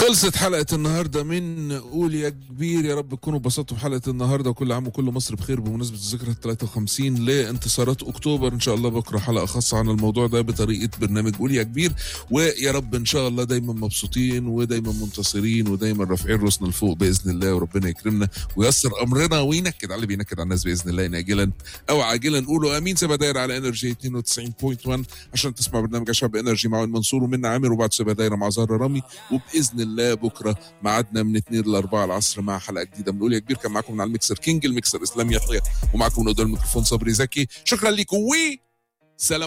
خلصت حلقة النهاردة من قول يا كبير يا رب تكونوا اتبسطتوا في حلقة النهاردة وكل عام وكل مصر بخير بمناسبة الذكرى ال 53 لانتصارات أكتوبر إن شاء الله بكرة حلقة خاصة عن الموضوع ده بطريقة برنامج قول يا كبير ويا رب إن شاء الله دايما مبسوطين ودايما منتصرين ودايما رافعين راسنا لفوق بإذن الله وربنا يكرمنا وييسر أمرنا وينكد على اللي بينكد على الناس بإذن الله ناجلا أو عاجلا قولوا آمين سيبها دايرة على انرجي 92.1 عشان تسمع برنامج شعب انرجي مع منصور ومنى عامر وبعد سيبها دايرة مع زهرة رامي وباذن الله بكره ميعادنا من 2 ل 4 العصر مع حلقه جديده بنقول يا كبير كان معاكم من على الميكسر كينج الميكسر اسلام يحيى ومعاكم من قدام الميكروفون صبري زكي شكرا لكم و سلام